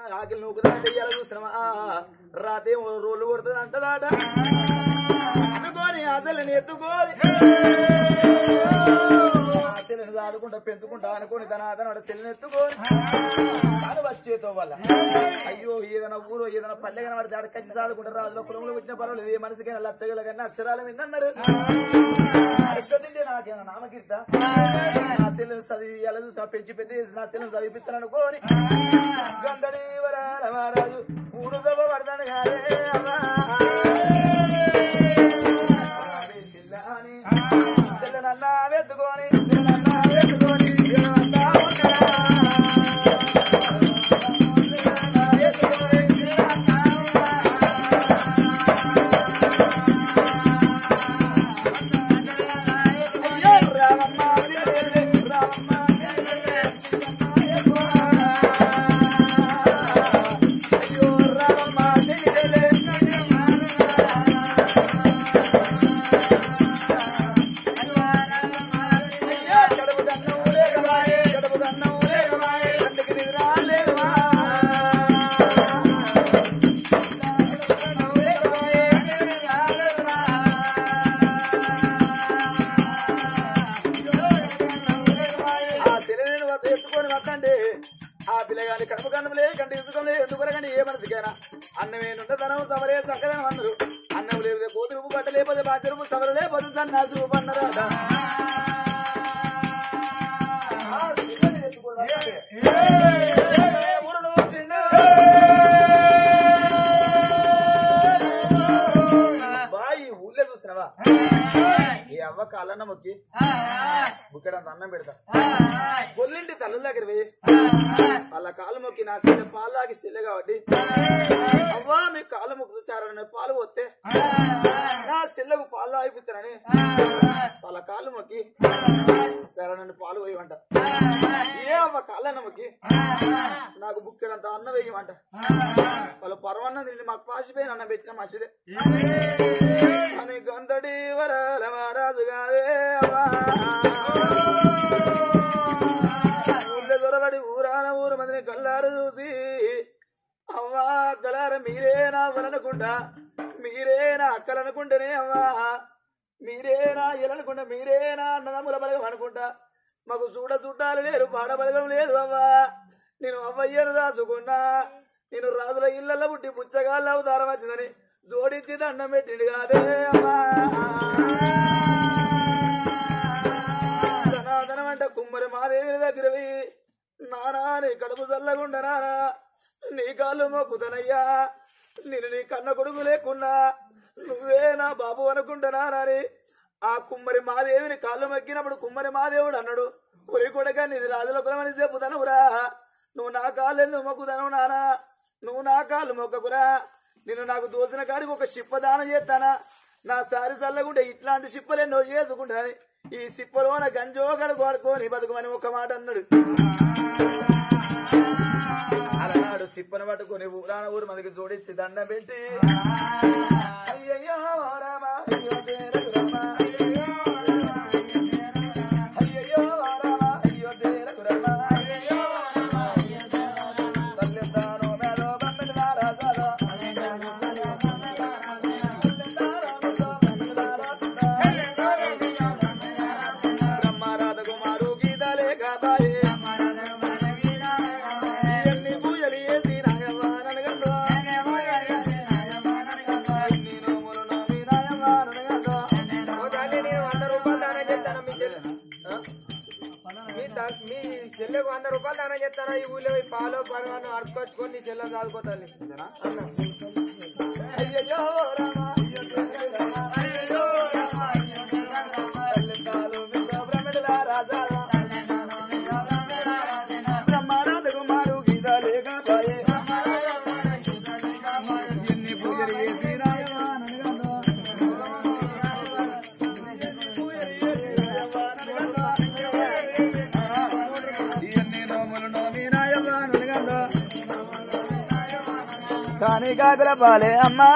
ఆకిలి నూకుతానంటే ఇయ్యాల చూస్తున్నావా రాతే రోడ్లు కొడుతుంది అంటదాట అనుకోని అసలు ఎత్తుకోని చెల్లెని ఆడుకుంటా పెంచుకుంటా అనుకోని తన అతను చెల్లెని ఎత్తుకోని అని వచ్చేతో వల్ల అయ్యో ఏదైనా ఊరు ఏదైనా పల్లె కనబడితే ఆడ కచ్చి సాదుకుంటారు రాజులో కులంలో వచ్చిన పర్వాలేదు ఏ మనసుకైనా లచ్చగల కన్నా అక్షరాలు విన్నన్నారు అక్షతింటే నాకేనా నామకీర్త నా చెల్లెని చదివి ఎలా చూసి పెంచి పెద్ద చేసి నా చెల్లెని చదివిపిస్తాను అనుకోని గంధడి వరాల మహారాజు ఊరు దవ్వ పడతాను కాదే అమ్మా. అరే చిల్లాని, చెల్లెనన్నా వెతుకొని చెల్లెనన్నా వెతుకొని చెల్లెనన్నా ఆ తెలియని వద్ద ఎత్తుకొని వద్దండి ఆ పిల్లగాని కడుపు కన్నం లేదు కంటి ఎత్తుకం లేదు ఎందుకురకండి ఏ మనసుకైనా అన్నమే నుండతనం సమరే చక్కదనం అన్నారు అన్నం లేకపోతే కోతి రూపు బట్ట లేకపోతే బాధ్య రూపు సమరు లేకపోతే సన్నాసి రూపు అన్నారు అట. ఆ పిల్లని ఎత్తుకొని వద్దండి. ఏ ఊరును ఊసిండు. బాయ్ ఊళ్ళో చూస్తున్నావా ఈ అవ్వ కాలన్న మొక్కి బుక్కడంత అన్నం పెడతా కొల్లింటి తల్లుల దగ్గర పోయి వాళ్ళ కాలు మొక్కి నా చెల్లె పాలు తాగి చెల్లె కాబట్టి అవ్వా మీ కాలు మొక్కుతూ సారని పాలు పోతే నా చెల్లెకు పాలు తాగిపిస్తానని వాళ్ళ కాలు మొక్కి సరే నన్ను పాలు పోయమంట ఏ అవ్వ కాళ్ళన్న మొక్కి నాకు బుక్కడంత అన్నం వేయమంట వాళ్ళ పర్వన్నం తిని మాకు పాసిపోయిన అన్నం పెట్టిన మంచిదే అని గంతటి వరాల మహారాజు కాదే అవ్వా. ఊళ్ళో దొరబడి ఊరాన ఊరు మందిని కల్లారు చూసి అవ్వా అక్కలార మీరేనా అవ్వలనుకుంటా మీరేనా అక్కలనుకుంటేనే అవ్వా మీరేనా ఎలనుకుంటా మీరేనా అన్నదమ్ముల బలగం అనుకుంటా మాకు చూడ చుట్టాలు లేరు పాడ బలగం లేదు అవ్వా నేను అవ్వయ్యను దాచుకున్నా నేను రాజుల ఇళ్ళల్లో పుట్టి పుచ్చగాళ్ళ అవతారం వచ్చిందని జోడించి దండం పెట్టిండు కాదే అమ్మా ధనాధనం అంటే కుమ్మరి మాదేవి దగ్గరవి నానా నీ కడుపు చల్లగుండ నానా నీ కాళ్ళు మొక్కుతనయ్యా నేను నీ కన్న కొడుకు లేకున్నా నువ్వే నా బాబు అనుకుంటున్నా నాని ఆ కుమ్మరి మాదేవిని కాళ్ళు మొక్కినప్పుడు కుమ్మరి మాదేవుడు అన్నాడు ఒరి కొడక నీది రాజుల కులమని చెప్పుదనవురా నువ్వు నా కాళ్ళు ఎందుకు మొక్కుదనవు నానా నువ్వు నా కాళ్ళు మొక్కకురా నేను నాకు దోచిన కాడికి ఒక సిప్ప దానం చేస్తానా నా సారి చల్లగుంటే ఇట్లాంటి సిప్పలు ఎన్నో చేసుకుంటాను ఈ సిప్పలోన గంజోగడు కోరుకోని బతుకమని ఒక మాట అన్నాడు అలనాడు సిప్పను పట్టుకొని ఊరాన ఊరు మనకి జోడించి దండం పెట్టి అయ్యయ్యో రామ, అయ్యో తేరకు రామ, అయ్యయ్యో రామ, అయ్యో తేరకు రామ, తల్లిదండ్రులు మేలో బమ్మిడి వారాజాలో, బ్రహ్మరాధ కుమారు గీతలే కాబాయే ఎన్ని పూజలు చేసి నాయవ్వ నడగందో. ఎన్ని నోములు నోమి నాయవ్వ నడగందో. ఓ తల్లి నేను వంద రూపాయలు దానం చేస్తాను మీ చెల్లె ఆ? మీ త- మీ చెల్లెకు వంద రూపాయలు దానం చేస్తాను ఈ ఊళ్ళో ఈ పాలు పరవాను అడుకొచ్చుకొని నీ చెల్లెని చదువుకోతాను అంతేనా? అన్న అయ్యయ్యో రామ, అయ్యో రామ, అయ్యయ్యో రామ, తల్లిదండ్రులు మీతో బ్రహ్మడుల రాజాలా. బ్రహ్మరాధ కుమారు గీతలే కాబాయే. ఎన్ని పూజలు చేసి నాయవ్వ నడగందో. కానీ కాకుల పాలే అమ్మా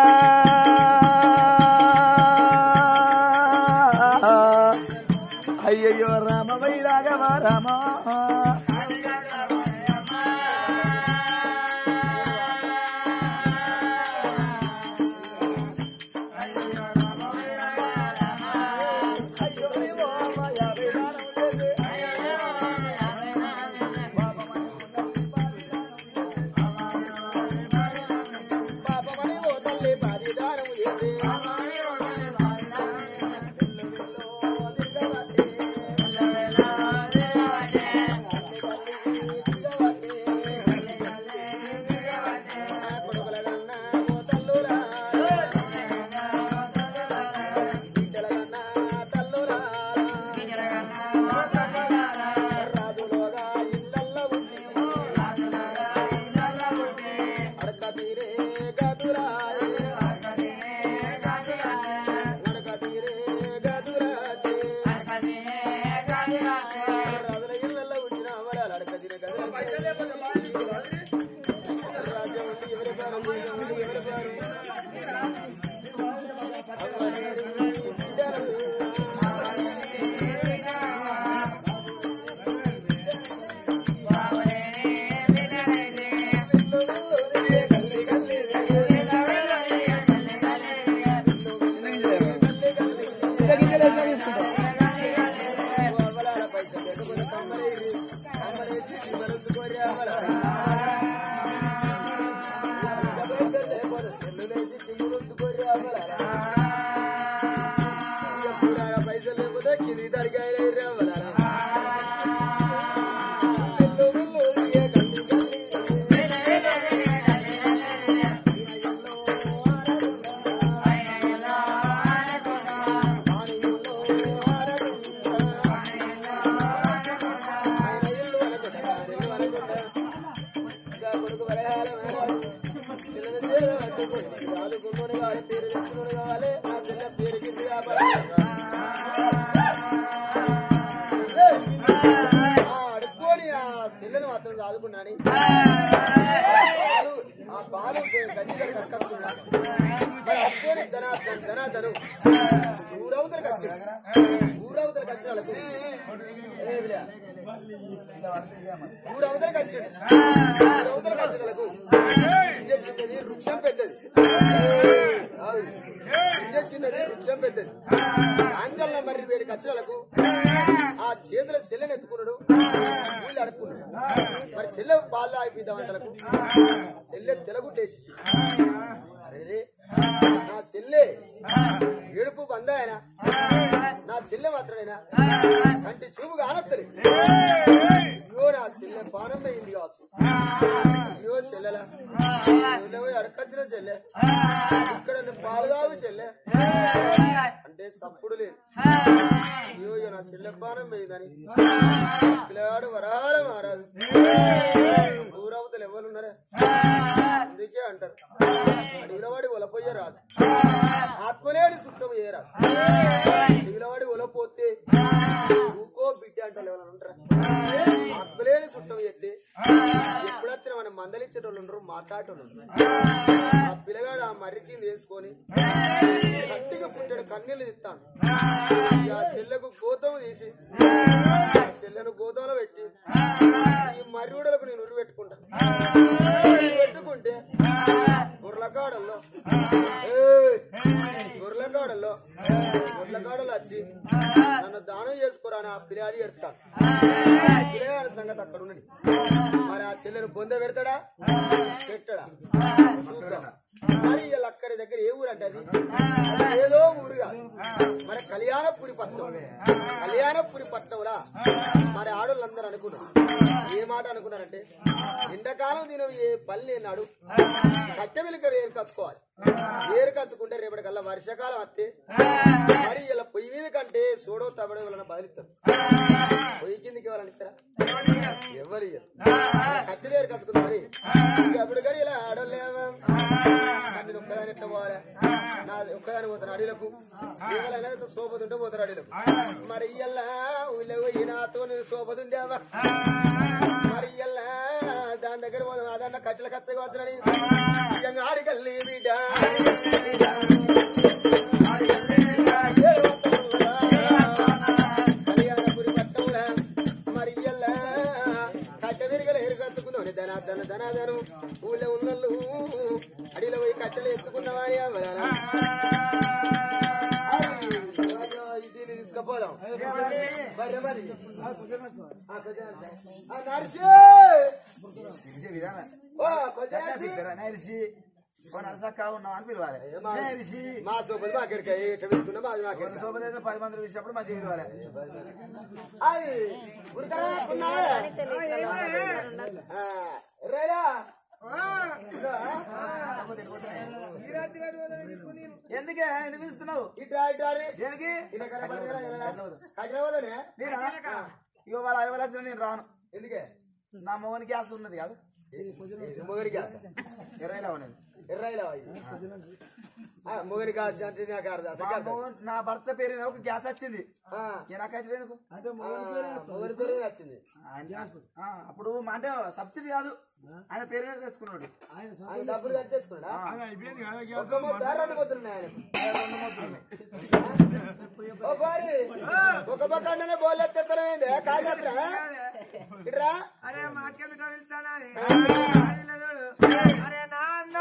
అయ్యయ్యో రామ వైరాగమా రామ వరహాల మహారాజు పిల్లల చేత పట్టుకొని రాలుకున్నోడు కావాలి పేరు తెచ్చుకున్నాడు కావాలి నా చెల్లె పేరు కింది అడుక్కొని ఆ సెల్లను మాత్రం చదువుకున్నాడు పాలు ఆ పాలు గంజి గడి కట్టుకున్నాడు మరి అడుక్కొని ధనాధన ధనాధను ఊరవతలకు వచ్చాడు ఊరవతలకు వచ్చిన వాళ్ళకు ఏ విలే. ఊరవతలకు వచ్చాడు ఊరవతలకు వచ్చిన వాళ్ళకు ఇంజక్షన్నది వృక్షం పెద్దది అవును. ఇంజక్షన్నది వృక్షం పెద్దది ఆంజల్ల మర్రి వేడి కచ్చలకు ఆ చేతుల చెల్లెని ఎత్తుకున్నాడు వీళ్ళు అడుక్కున్నాడు మరి చెల్లె పాలు ఆగిపోద్దాం అంటలకు చెల్లె తెలగుట్టేసి అరే నా చెల్లె ఏడుపు బందాయన నా చెల్లె మాత్రమేనా అంటే చూపు కానత్తలే అయ్యో నా చెల్లె పానం అయింది కావచ్చు అయ్యో చెల్లెలా చెల్లె అడకొచ్చిన చెల్లె ఇక్కడ పాలు కావు చెల్లె అంటే సప్పుడు లేదు అయ్యో ఇక నా చెల్లె పానం పోయిందని పిల్లగాడు వరాల మారాదు ఊరవతలు ఎవరు ఉన్నారా అందుకే అంటారు అడవిలో వాడి ఒలపోయే రాదు ఆత్మలేని సుట్టం ఏ రాదు అడవిలో వాడి ఒలపోతే ఊకో బిడ్డ అంటారు ఎవరైనా ఉంటారా ఆత్మలేని సుట్టం ఎత్తే ఎప్పుడొచ్చినా మనం మందలిచ్చేటోళ్ళు ఉండరు మాట్లాడేటోళ్ళు ఉండరు ఆ పిల్లగాడు ఆ మర్రి కింద వేసుకొని గట్టిగా పుట్టాడు కన్నీళ్ళు తిత్తాను ఇక ఆ చెల్లెకు గోతం తీసి ఆ చెల్లెను గోతంలో పెట్టి ఈ మర్రివుడలకు నేను ఉరి పెట్టుకుంటా ఉరి పెట్టుకుంటే గుర్లకాడల్లో ఏయ్! గుర్లకాడల్లో గుర్లకాడలో వచ్చి నన్ను దానం చేసుకోరా అని ఆ పిల్లాడి ఎడతాడు పిల్లగాడి సంగతి అక్కడ ఉన్నది మరి ఆ చెల్లెను బొంద పెడతాడా పెట్టడా చూద్దాం మరి వీళ్ళు అక్కడి దగ్గర ఏ ఊరు అంటే అది అది ఏదో ఊరు కాదు మరి కళ్యాణపురి పట్టణం కళ్యాణపురి పట్టణంలా మరి ఆడోళ్ళందరూ అనుకున్నారు ఏ మాట అనుకున్నారంటే ఎండాకాలం దినం ఏ పల్లె నాడు కట్టె వెలుక ఏరు కచ్చుకోవాలి ఏరు కచ్చుకుంటే రేపటికల్లా వర్షాకాలం వస్తే మరి ఇలా పొయ్యి మీద కంటే సోడో తబడో వాళ్ళని బదిలిస్తారు పొయ్యి కిందకి వాళ్ళని ఇస్తారా ఎవరు ఇయ్యరు కట్టెలు ఏరు కచ్చుకుంది మరి అప్పుడు కానీ ఇలా ఆడోళ్ళేమో నేను ఒక్కదాని ఎట్లా పోవాలి నా ఒక్కదాని పోతాను అడవిలకు ఎవరైనా సోపతుంటే పోతారు అడవిలకు మరి ఇయ్యల్లా ఊళ్ళో పోయి నాతో నేను సోపతుండేవా మరి ఇయ్యల్లా దాని దగ్గర పోదాం అదన్న కట్టెల కత్తగా వచ్చినని నిజంగా ఆడికెళ్ళి బిడ్డ కళ్యాణపురి పట్టంలా మరి ఇయ్యల్లా కట్టె విరిగల ఎరుగత్తుకుందాం ధన ధన ధనాధనం ఊళ్ళో ఉన్నోళ్ళు అడిలో పోయి కట్టెలు ఎత్తుకున్నావా ఇది తీసుకపోదాం బర్రె మరి. ఆ, కొంచెం ఆ, నర్సి! ఓ, కొంచెం నర్సి! ఉన్నాం అని పిలవాలి మా- నేరిసి మా సోపది మాకెరక ఎట్లా వేసుకున్నా మాది మాకెరక సోపతి అయితే పది మంది చూసినప్పుడు మంచిగా పిలవాలి అది ఉరకరా కొన్నావా? ఆ, ఎర్రాయిరా? ఎందుకే ఎందుకు పిలుస్తున్నావు ఇట్రా ఇట్రా రే. దేనికి ఇలా కనపడదు కదా, ఇలా. హైదరాబాదేనే? నేనా ఇగో వాళ్ళ అయ్యవలసిన నేను రాను ఎందుకే నా మోహన్ గ్యాస్ ఉన్నది కాదు మొగరి గ్యాస్ ఇరవైలో ఉన్నది ఎర్రాయిలా మొగరి గ్యాస్ అంటే నాకు అర్థం మా అసలు కాదు. మోహన్ నా భర్త పేరు మీద ఒక గ్యాస్ వచ్చింది ఆ, ఇక నాకు అయితే ఎందుకు ఆ, మొగరి పేరు వచ్చింది ఆ, అప్పుడు మా అంటే సబ్సిడీ కాదు ఆయన పేరు మీద తీసుకున్నాడు ఆయన డబ్బులు కట్టేసుకున్నాడా ఒక మొద్దు, రెండు మొద్దులు ఉన్నాయి ఆయనకు. ఓ బారి, ఒక పక్క అంటేనే బోల్ ఎత్తేత్తనమైంది కాదు చెప్పరా ఇట్రా అరే మాకెందుకు ఇస్తానని అరే నాన్న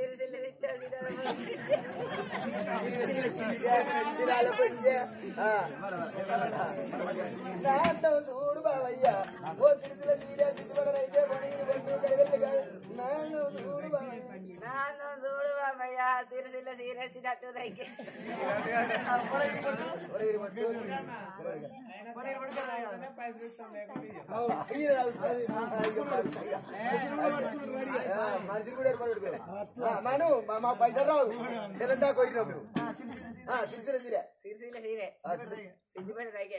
చిరాల పొంజ. ఆ. నాతో చూడు బావయ్య ఓ సిరిసిల తీరే సిరివడనైతే పనిని పట్టు కడగలు కాదు. నాతో చూడు బావయ్య చూడు బాబయ్య సిరిసిల్ల సీరేసినట్టు నైకి ఒరేయ్ పట్టు. ఈయన కలుస్తుంది. ఆ, ఇక బస్ ఇక. ఆ, మనిషిని కూడా ఏర్పాటు పెట్టుకో. ఆ, మను మా- మా పైసలు రావు తెలంగాణ కొరికినప్పుడు ఆ, సిరిసిల తీరే సిరిసిల్ల సీరే ఆ, సిరి- సిద్ధిపేట నైకే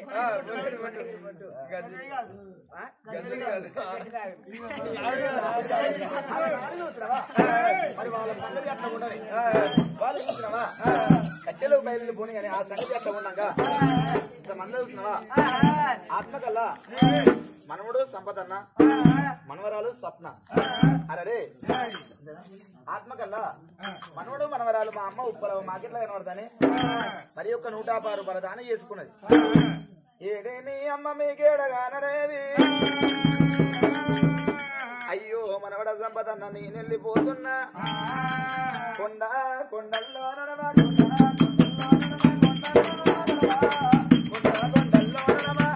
మరి వాళ్ళ సంగతి అట్లా ఉండదు వాళ్ళు చూసినావా కట్టెలు బయలు పోనీ కానీ ఆ సంగతి అట్లా ఉన్నాక ఇంతమంది చూసినావా ఆత్మకల్లా మనముడు సంపదన్న మనవరాలు స్వప్న అరే ఆత్మకల్లా మనవడు మనవరాలు మా అమ్మ ఉప్పల మాకెట్లా కనబడతాని మరి యొక్క నూట పారు బలదానం చేసుకున్నది ఏదేమి అమ్మ మీకేడగానరేది అయ్యో మనవడ సంపదన్న నేనెళ్ళిపోతున్నా కొండ కొండల్లో నడవా కొండ కొండల్లో నడవా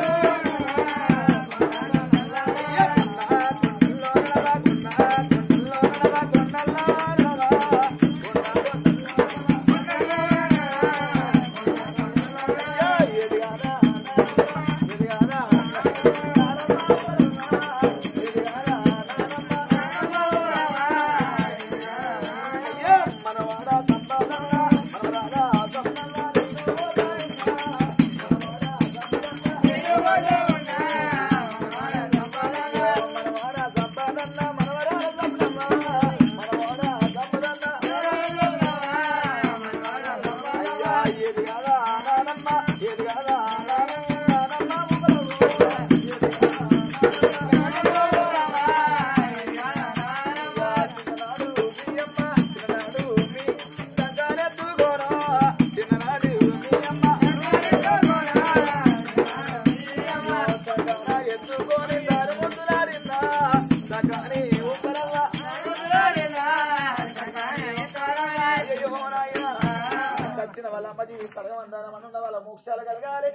సచ్చిన వాళ్ళ అమ్మ జీవి సడగమందారం అనున్న వాళ్ళ మోక్షాలు కలగాలి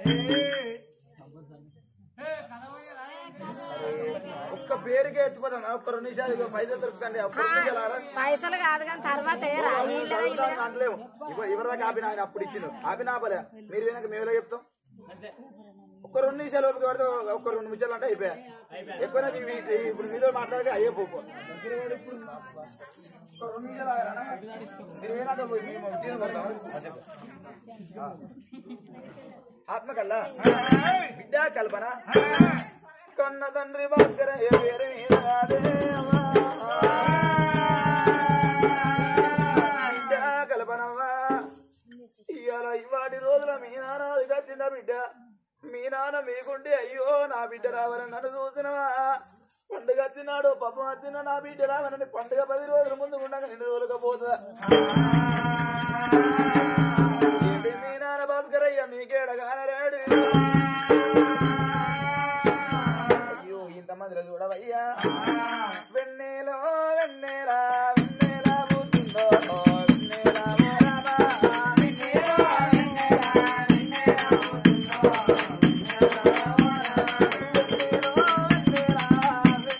ఒక్క పేరుకే ఎత్తిపోతాను ఒక్క రెండు నిమిషాలు ఇగో పైసలు దొరుకుతండి ఒక్క రెండు నిమిషాలు ఆడ పైసలు కాదు కానీ తర్వాత చదువుతాను అంటలేము ఇప్పుడు ఎవరిదాకా ఆపిన ఆయన అప్పుడు ఇచ్చిండు ఆపిన ఆపలే మీరు వెనక మేమేలా చెప్తాం ఒక్క రెండు నిమిషాలు ఓపిక పడితే ఒక్క రెండు నిమిషాలు అంటే అయిపోయా ఎక్కువ ఇప్పుడు మీతో మాట్లాడితే అయ్యే పోపు ఒక్క రెండు నిమిషాలు ఆగరా? మీరు ఏనాదో పోయి మేము ఉద్యోగం కొడతామా? ఆ, చెప్పు. ఆ. ఆత్మకల్లా బిడ్డ కల్పన కన్న తండ్రి భాస్కర ఏ పేరు మీద కాదే అమ్మా. బిడ్డ కల్పనవ్వా ఇవాళ ఇవాటి రోజుల మీ నాన్న అది కచ్చిన బిడ్డ మీ నాన్న మీకుంటే అయ్యో నా బిడ్డ రావాలని నన్ను చూసినవా పండుగ వచ్చినాడు పాపం వచ్చిన నా బిడ్డ రావాలని పండుగ పది రోజుల ముందు ఉండగా నిన్ను తోలుకపోతుందా ఏంటి మీ నాన్న భాస్కరయ్య మీకేడగానరాడు అయ్యో ఇంతమందిలో చూడవయ్యా వెన్నెలో వెన్నెలా వెన్నెలా పోతుందో వెన్నెలా మోరమా వెన్నెలో వెన్నెలా వెన్నెలా పోతుందో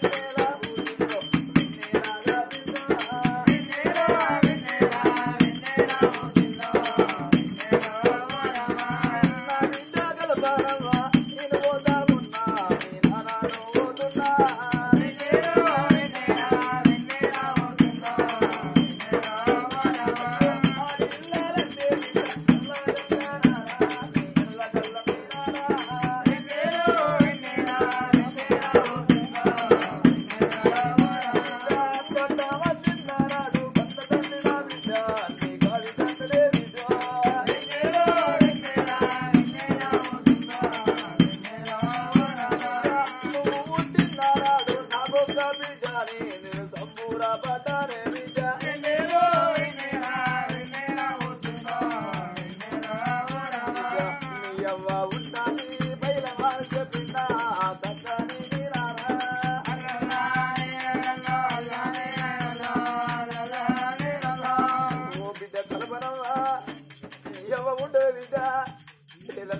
వెన్నెలా వెన్నెలా వెన్నెలా పోతుందో వెన్నెలా వెన్నెలా వెన్నెలా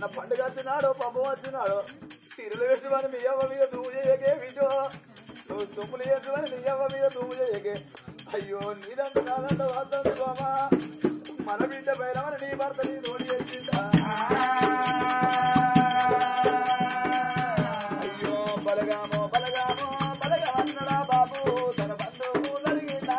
ఏదన్నా పండుగ వచ్చినాడో పబ్బం వచ్చినాడో సిరులు పెట్టుమని మీ అవ్వ మీద దుమ్ము చేయకే వీటో నువ్వు సొమ్ములు చేద్దామని నీ అవ్వ మీద దుమ్ము చేయకే అయ్యో నీదంట నాదంట వాద్దండి బామా మన బిడ్డ పైన నీ భర్త నీ నోడి చేసిందా అయ్యో బలగామో బలగామో బలగామన్నడా బాబు తన బంధువు జరిగిందా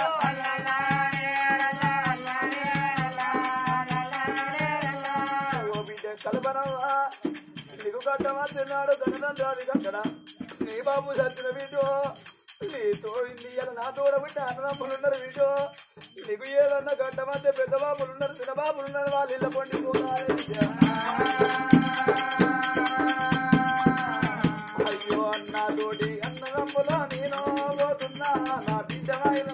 ఓ బిడ్డ కల్పనవా నీకు కట్టమా తిన్నాడు ధనదండాది కట్టడా నీ బాబు చచ్చిన వీటో నీ తోడు ఇయ్యాల నా తోడ బిడ్డ అన్నదమ్ములున్నారు వీటో నీకు ఏదన్నా కట్టమంటే పెద్ద బాబులు ఉన్నారు చిన్న బాబులు ఉన్నారు వాళ్ళు ఇళ్ళ పండి అయ్యో అన్న తోటి అన్నదమ్ములో నేను పోతున్నా నా బిడ్డ ఆయన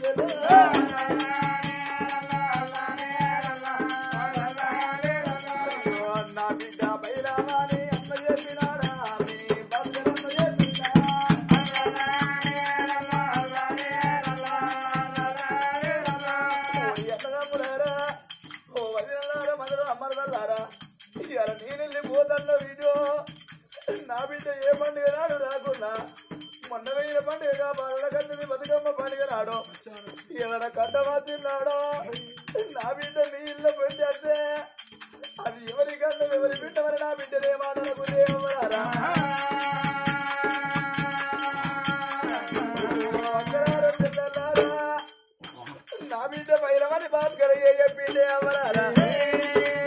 నా బిడ్డ బైరామాని అన్న చెప్పినారా మీ భద్రన్న చెప్పినా ఎన్నదమ్ములారా ఓ వదినలారా మనలో అమ్మలారా ఇవాళ నేనెళ్ళి పోతన్న వీడియో నా బిడ్డ ఏ పండుగ నాడు రాకున్నా మొన్న వెయ్యిన పండుగ బాలల కత్తిని బతుకమ్మ పండుగ నాడు ఎవర కట్టమా తిన్నాడో నా బిడ్డ నీ ఇల్లు పెట్టేస్తే అది ఎవరి కన్న ఎవరి బిడ్డ మరి నా బిడ్డలే మాటలకు దేవరారా వందనాలు పిల్లలారా నా బిడ్డ పైరమని భాస్కరయ్య చెప్పిండే అమరారా